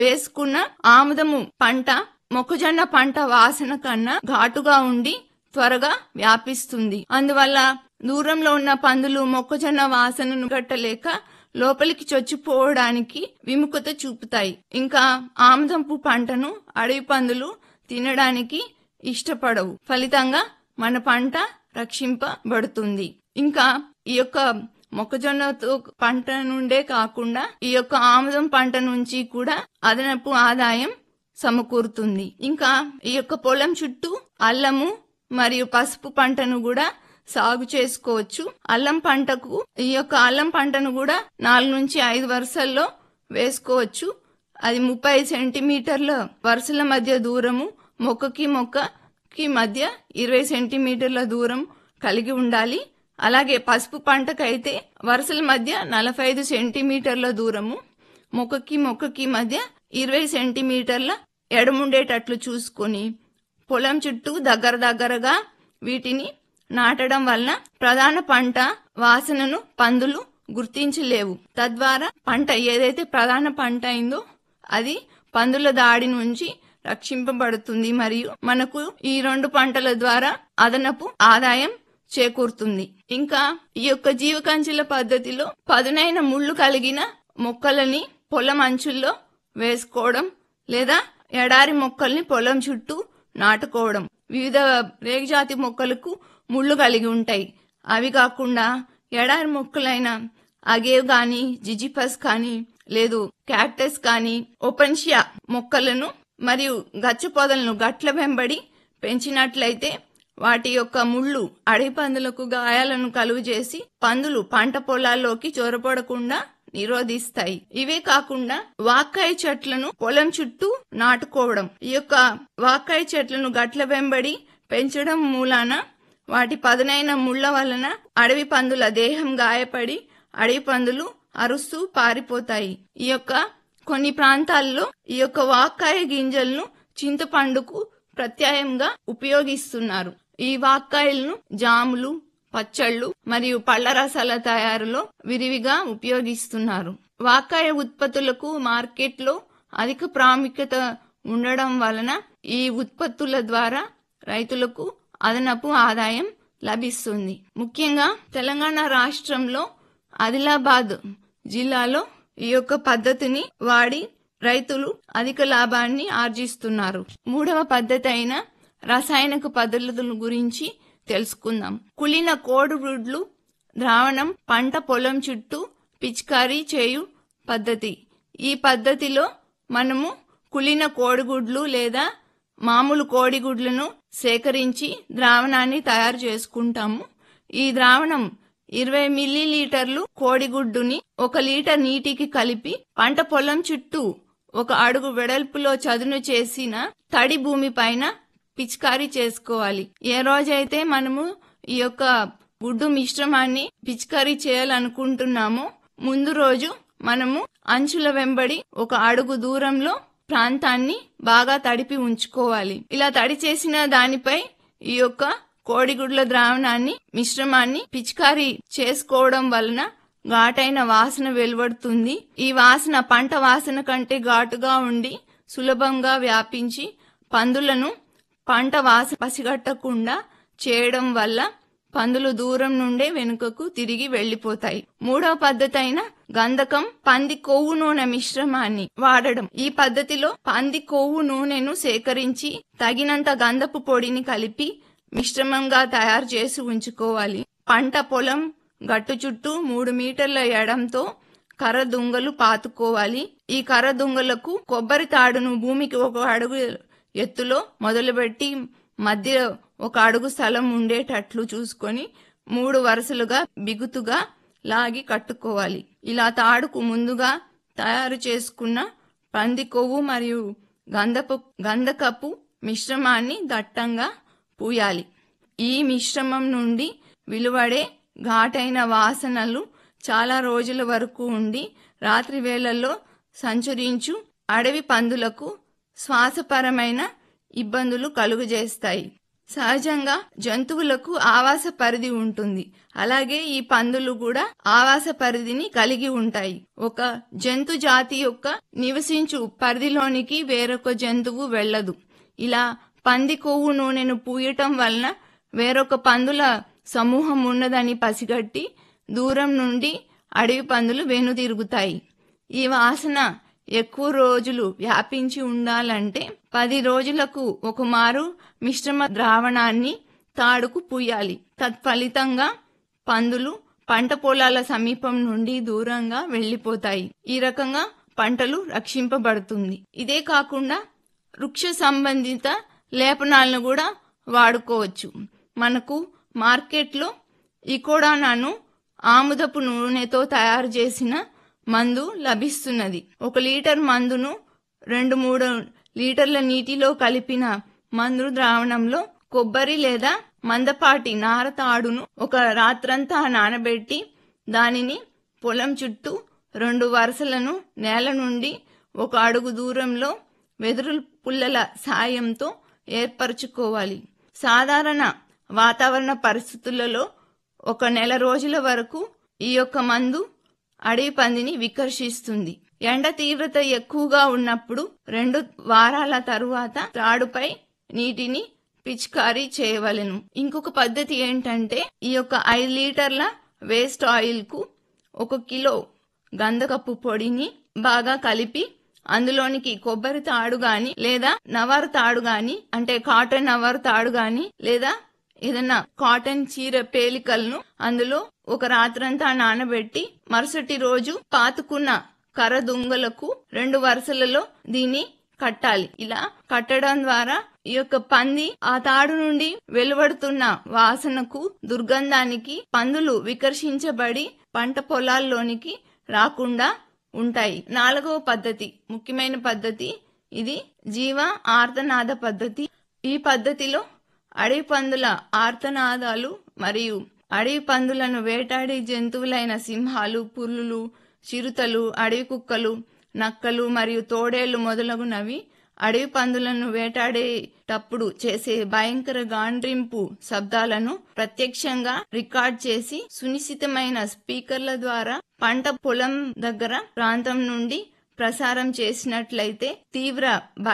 వేసుకున్న ఆముదము పంట మొక్కజొన్న పంట వాసన కన్నా ఘాటుగా ఉండి త్వరగా వ్యాపిస్తుంది అందువల్ల దూరంలో ఉన్న పందులు మొక్కజొన్న వాసనను గట్టలేక లోపలికి చొచ్చిపోవడానికి విముఖత చూపుతాయి ఇంకా ఆముదంపు పంటను అడవి పందులు తినడానికి ఇష్టపడవు ఫలితంగా మన పంట రక్షింపబడుతుంది ఇంకా ఈ యొక్క మొక్కజొన్నతో పంట నుండే కాకుండా ఈ యొక్క ఆముదం పంట నుంచి కూడా అదనపు ఆదాయం సమకూరుతుంది ఇంకా ఈ యొక్క పొలం చుట్టూ అల్లము మరియు పసుపు పంటను కూడా సాగు చేసుకోవచ్చు అల్లం పంటకు ఈ యొక్క అల్లం పంటను కూడా నాలుగు నుంచి ఐదు వరుసల్లో వేసుకోవచ్చు అది ముప్పై సెంటీమీటర్ల వరుసల మధ్య దూరము మొక్కకి మొక్కకి మధ్య ఇరవై సెంటీమీటర్ల దూరం కలిగి ఉండాలి అలాగే పసుపు పంటకైతే వరుసల మధ్య నలభై ఐదు సెంటీమీటర్ల దూరము మొక్కకి మొక్కకి మధ్య ఇరవై సెంటీమీటర్ల ఎడముండేటట్లు చూసుకొని పొలం చుట్టూ దగ్గర దగ్గరగా వీటిని నాటడం వలన ప్రధాన పంట వాసనను పందులు గుర్తించలేవు తద్వారా పంట ఏదైతే ప్రధాన పంట అయిందో అది పందుల దాడి నుంచి రక్షింపబడుతుంది మరియు మనకు ఈ రెండు పంటల ద్వారా అదనపు ఆదాయం చేకూరుతుంది ఇంకా ఈ యొక్క జీవకంచెల పద్ధతిలో పదునైన ముళ్ళు కలిగిన మొక్కలని పొలం అంచుల్లో వేసుకోవడం లేదా ఎడారి మొక్కల్ని పొలం చుట్టూ నాటుకోవడం వివిధ రేగజాతి మొక్కలకు ముళ్ళు కలిగి ఉంటాయి అవి కాకుండా ఎడారి మొక్కలైన అగేవ్ గాని జిజిపస్ కానీ లేదు క్యాక్టస్ కానీ ఓపెన్షియా మొక్కలను మరియు గచ్చ పొదలను గట్ల వెంబడి పెంచినట్లయితే వాటి యొక్క ముళ్ళు అడవి పందులకు గాయాలను కలుగు చేసి పందులు పంట పొలాల్లోకి చొరబడకుండా నిరోధిస్తాయి ఇవే కాకుండా వాక్కాయ చెట్లను పొలం చుట్టూ నాటుకోవడం ఈ యొక్క వాక్కాయ చెట్లను గట్ల వెంబడి పెంచడం మూలాన వాటి పదునైన ముళ్ల వలన అడవి పందుల దేహం గాయపడి అడవి పందులు అరుస్తూ పారిపోతాయి ఈ యొక్క కొన్ని ప్రాంతాల్లో ఈ యొక్క వాక్కాయ గింజలను చింతపండుకు ప్రత్యాయంగా ఉపయోగిస్తున్నారు ఈ వాక్కాయలను జాములు పచ్చళ్ళు మరియు పళ్ల రసాల తయారులో విరివిగా ఉపయోగిస్తున్నారు వాక్కాయ ఉత్పత్తులకు మార్కెట్లో అధిక ప్రాముఖ్యత ఉండడం వలన ఈ ఉత్పత్తుల ద్వారా రైతులకు అదనపు ఆదాయం లభిస్తుంది ముఖ్యంగా తెలంగాణ రాష్ట్రంలో ఆదిలాబాద్ జిల్లాలో ఈ యొక్క పద్ధతిని వాడి రైతులు అధిక లాభాన్ని ఆర్జిస్తున్నారు మూడవ పద్ధతి అయిన రసాయనిక పద్ధతుల గురించి తెలుసుకుందాం కులిన కోడిగుడ్లు ద్రావణం పంట పొలం చుట్టూ పిచికారీ చేయు పద్ధతి ఈ పద్ధతిలో మనము కులిన కోడిగుడ్లు లేదా మామూలు కోడిగుడ్లను సేకరించి ద్రావణాన్ని తయారు చేసుకుంటాము ఈ ద్రావణం ఇరవై మిల్లీలీటర్లు కోడిగుడ్డుని ఒక లీటర్ నీటికి కలిపి పంట పొలం చుట్టూ ఒక అడుగు వెడల్పులో చదును చేసిన తడి భూమి పైన పిచికారీ చేసుకోవాలి ఏ రోజైతే మనము ఈ యొక్క గుడ్డు మిశ్రమాన్ని పిచికారీ చేయాలనుకుంటున్నామో ముందు రోజు మనము అంచుల వెంబడి ఒక అడుగు దూరంలో ప్రాంతాన్ని బాగా తడిపి ఉంచుకోవాలి ఇలా తడి చేసిన దానిపై ఈ యొక్క కోడిగుడ్ల ద్రావణాన్ని మిశ్రమాన్ని పిచికారీ చేసుకోవడం వలన ఘాటైన వాసన వెలువడుతుంది ఈ వాసన పంట వాసన కంటే ఘాటుగా ఉండి సులభంగా వ్యాపించి పందులను పంట వాసన పసిగట్టకుండా చేయడం వల్ల పందులు దూరం నుండే వెనుకకు తిరిగి వెళ్లిపోతాయి మూడవ పద్ధతి అయిన గంధకం పంది కొవ్వు నూనె మిశ్రమాన్ని వాడడం ఈ పద్ధతిలో పంది కొవ్వు నూనెను సేకరించి తగినంత గంధపు పొడిని కలిపి మిశ్రమంగా తయారు చేసి ఉంచుకోవాలి పంట పొలం గట్టు చుట్టూ మూడు మీటర్ల ఎడంతో కర్ర దుంగలు పాతుకోవాలి ఈ కర్ర దుంగలకు కొబ్బరి తాడును భూమికి ఒక అడుగు ఎత్తులో మొదలుపెట్టి మధ్య ఒక అడుగు స్థలం ఉండేటట్లు చూసుకొని మూడు వరుసలుగా బిగుతుగా లాగి కట్టుకోవాలి ఇలా తాడుకు ముందుగా తయారు చేసుకున్న పంది కొవ్వు మరియు గంధపు గంధకపు మిశ్రమాన్ని దట్టంగా పూయాలి ఈ మిశ్రమం నుండి విలువడే ఘాటైన వాసనలు చాలా రోజుల వరకు ఉండి రాత్రి వేళల్లో సంచరించు అడవి పందులకు శ్వాసపరమైన ఇబ్బందులు కలుగజేస్తాయి సహజంగా జంతువులకు ఆవాస పరిధి ఉంటుంది అలాగే ఈ పందులు కూడా ఆవాస పరిధిని కలిగి ఉంటాయి ఒక జంతు జాతి యొక్క నివసించు పరిధిలోనికి వేరొక జంతువు వెళ్ళదు ఇలా పంది కొవ్వు నూనెను పూయటం వలన వేరొక పందుల సమూహం ఉన్నదని పసిగట్టి దూరం నుండి అడవి పందులు వెనుతిరుగుతాయి ఈ వాసన ఎక్కువ రోజులు వ్యాపించి ఉండాలంటే పది రోజులకు ఒక మారు మిశ్రమ ద్రావణాన్ని తాడుకు పూయాలి తత్ఫలితంగా పందులు పంట పొలాల సమీపం నుండి దూరంగా వెళ్లిపోతాయి ఈ రకంగా పంటలు రక్షింపబడుతుంది ఇదే కాకుండా వృక్ష సంబంధిత లేపనాలను కూడా వాడుకోవచ్చు మనకు మార్కెట్లో ఇకోడానాను ఆముదపు నూనెతో తయారు చేసిన మందు లభిస్తున్నది ఒక లీటర్ మందును రెండు మూడు లీటర్ల నీటిలో కలిపిన మందు ద్రావణంలో కొబ్బరి లేదా మందపాటి నార తాడును ఒక రాత్రంతా నానబెట్టి దానిని పొలం చుట్టూ రెండు వరుసలను నేల నుండి ఒక అడుగు దూరంలో వెదురు పుల్లల సాయంతో ఏర్పరచుకోవాలి సాధారణ వాతావరణ పరిస్థితులలో ఒక నెల రోజుల వరకు ఈ యొక్క మందు అడవి పందిని వికర్షిస్తుంది ఎండ తీవ్రత ఎక్కువగా ఉన్నప్పుడు రెండు వారాల తరువాత తాడుపై నీటిని పిచికారీ చేయవలెను ఇంకొక పద్ధతి ఏంటంటే ఈ యొక్క ఐదు లీటర్ల వేస్ట్ ఆయిల్ కు ఒక కిలో గంధకపు పొడిని బాగా కలిపి అందులోనికి కొబ్బరి తాడు గాని లేదా నవర్ తాడు గాని అంటే కాటన్ నవర్ తాడు గాని లేదా ఏదైనా కాటన్ చీర పేలికలను అందులో ఒక రాత్రంతా నానబెట్టి మరుసటి రోజు పాతుకున్న కర్ర దుంగలకు రెండు వరుసలలో దీన్ని కట్టాలి ఇలా కట్టడం ద్వారా ఈ యొక్క పంది ఆ తాడు నుండి వెలువడుతున్న వాసనకు దుర్గంధానికి పందులు వికర్షించబడి పంట పొలాల్లోనికి రాకుండా ఉంటాయి నాలుగవ పద్ధతి ముఖ్యమైన పద్ధతి ఇది జీవ ఆర్తనాద పద్ధతి ఈ పద్ధతిలో అడవి పందుల ఆర్తనాదాలు మరియు అడవి పందులను వేటాడే జంతువులైన సింహాలు పులులు చిరుతలు అడవి కుక్కలు నక్కలు మరియు తోడేళ్లు మొదలగునవి అడవి పందులను వేటాడేటప్పుడు చేసే భయంకర గాండ్రింపు శబ్దాలను ప్రత్యక్షంగా రికార్డ్ చేసి సునిశ్చితమైన స్పీకర్ల ద్వారా పంట పొలం దగ్గర ప్రాంతం నుండి ప్రసారం చేసినట్లయితే తీవ్ర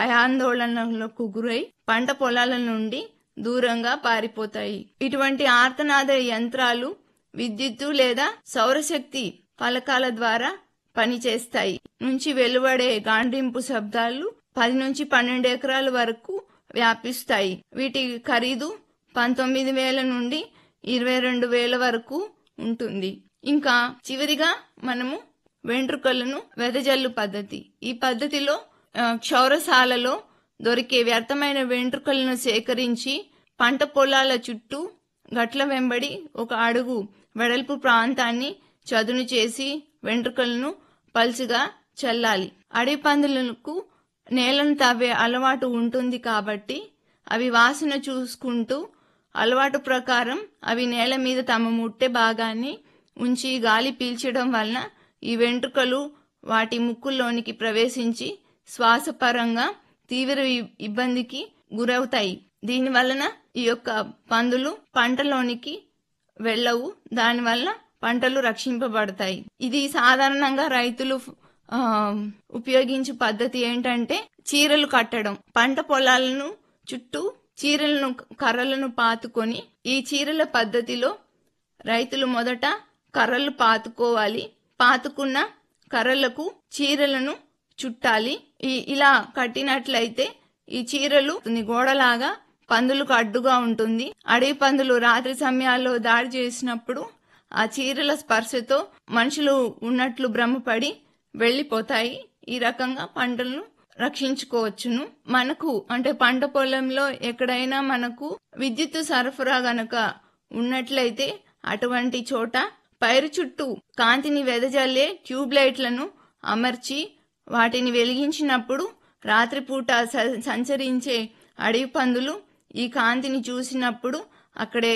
భయాందోళనలకు గురై పంట పొలాల నుండి దూరంగా పారిపోతాయి ఇటువంటి ఆర్తనాద యంత్రాలు విద్యుత్తు లేదా సౌరశక్తి ఫలకాల ద్వారా పనిచేస్తాయి నుంచి వెలువడే గాండ్రింపు శబ్దాలు పది నుంచి పన్నెండు ఎకరాల వరకు వ్యాపిస్తాయి వీటి ఖరీదు పంతొమ్మిది వేల నుండి ఇరవై రెండు వేల వరకు ఉంటుంది ఇంకా చివరిగా మనము వెంట్రుకలను వెదజల్లు పద్ధతి ఈ పద్ధతిలో ఆ, క్షౌరశాలలో దొరికే వ్యర్థమైన వెంట్రుకలను సేకరించి పంట పొలాల చుట్టూ గట్ల వెంబడి ఒక అడుగు వెడల్పు ప్రాంతాన్ని చదును చేసి వెంట్రుకలను పల్చగా చల్లాలి అడవి పందులకు నేలను తవ్వే అలవాటు ఉంటుంది కాబట్టి అవి వాసన చూసుకుంటూ అలవాటు ప్రకారం అవి నేల మీద తమ ముట్టె భాగాన్ని ఉంచి గాలి పీల్చడం వలన ఈ వెంట్రుకలు వాటి ముక్కుల్లోనికి ప్రవేశించి శ్వాసపరంగా తీవ్ర ఇ- ఇబ్బందికి గురవుతాయి దీని వలన ఈ యొక్క పందులు పంటలోనికి వెళ్ళవు దానివల్ల పంటలు రక్షింపబడతాయి ఇది సాధారణంగా రైతులు ఆ, ఉపయోగించే పద్ధతి ఏంటంటే చీరలు కట్టడం పంట పొలాలను చుట్టూ చీరలను కర్రలను పాతుకొని ఈ చీరల పద్ధతిలో రైతులు మొదట కర్రలు పాతుకోవాలి పాతుకున్న కర్రలకు చీరలను చుట్టాలి ఈ ఇలా కట్టినట్లయితే ఈ చీరలు కొన్ని గోడలాగా పందులకు అడ్డుగా ఉంటుంది అడవి పందులు రాత్రి సమయాల్లో దాడి చేసినప్పుడు ఆ చీరల స్పర్శతో మనుషులు ఉన్నట్లు భ్రమపడి వెళ్లిపోతాయి ఈ రకంగా పంటలను రక్షించుకోవచ్చును మనకు అంటే పంట పొలంలో ఎక్కడైనా మనకు విద్యుత్ సరఫరా గనక ఉన్నట్లయితే అటువంటి చోట పైరు చుట్టూ కాంతిని వెదజల్లే ట్యూబ్ లైట్లను అమర్చి వాటిని వెలిగించినప్పుడు రాత్రిపూట స- సంచరించే అడవి పందులు ఈ కాంతిని చూసినప్పుడు అక్కడే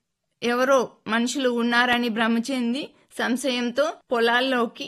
ఎవరో మనుషులు ఉన్నారని భ్రమ చెంది సంశయంతో పొలాల్లోకి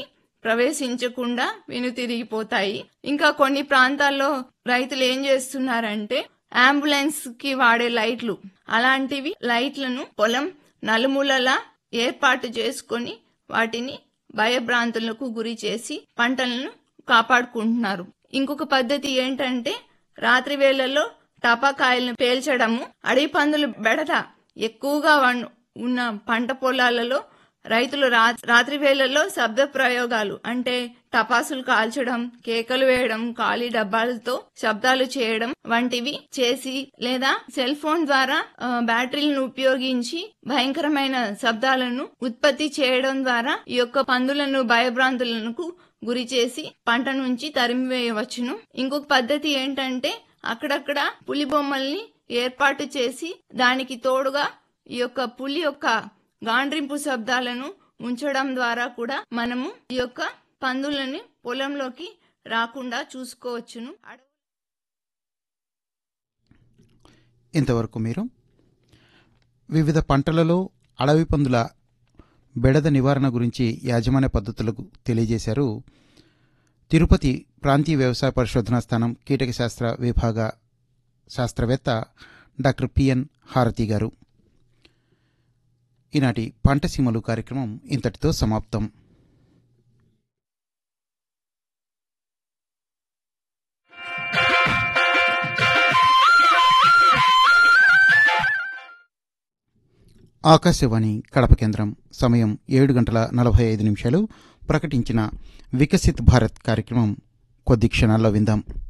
ప్రవేశించకుండా వెనుతిరిగిపోతాయి ఇంకా కొన్ని ప్రాంతాల్లో రైతులు ఏం చేస్తున్నారంటే అంబులెన్స్ కి వాడే లైట్లు అలాంటివి లైట్లను పొలం నలుమూలలా ఏర్పాటు చేసుకొని వాటిని భయభ్రాంతులకు గురి చేసి పంటలను కాపాడుకుంటున్నారు ఇంకొక పద్ధతి ఏంటంటే రాత్రి వేళల్లో టపాకాయలను పేల్చడము అడవి పందులు బెడద ఎక్కువగా వన్- ఉన్న పంట పొలాలలో రైతులు రా- రాత్రి వేళల్లో శబ్ద ప్రయోగాలు అంటే టపాసులు కాల్చడం కేకలు వేయడం ఖాళీ డబ్బాలతో శబ్దాలు చేయడం వంటివి చేసి లేదా సెల్ ఫోన్ ద్వారా ఆ, బ్యాటరీలను ఉపయోగించి భయంకరమైన శబ్దాలను ఉత్పత్తి చేయడం ద్వారా ఈ యొక్క పందులను భయభ్రాంతులకు గురి చేసి పంట నుంచి తరిమివేయవచ్చును ఇంకొక పద్ధతి ఏంటంటే అక్కడక్కడ పులి బొమ్మల్ని ఏర్పాటు చేసి దానికి తోడుగా ఈ యొక్క పులి యొక్క గాండ్రింపు శబ్దాలను ఉంచడం ద్వారా కూడా మనము ఈ యొక్క పందులని పొలంలోకి రాకుండా చూసుకోవచ్చును ఇంతవరకు మీరు వివిధ పంటలలో అడవి పందుల బెడద నివారణ గురించి యాజమాన్య పద్ధతులకు తెలియజేశారు తిరుపతి ప్రాంతీయ వ్యవసాయ పరిశోధనా స్థానం కీటక శాస్త్ర విభాగ శాస్త్రవేత్త డాక్టర్ పిఎన్ హారతి గారు ఈనాటి పంట సీమలు కార్యక్రమం ఇంతటితో సమాప్తం ఆకాశవాణి కడప కేంద్రం సమయం ఏడు గంటల నలభై ఐదు నిమిషాలు ప్రకటించిన వికసిత్ భారత్ కార్యక్రమం కొద్ది క్షణాల్లో విందాం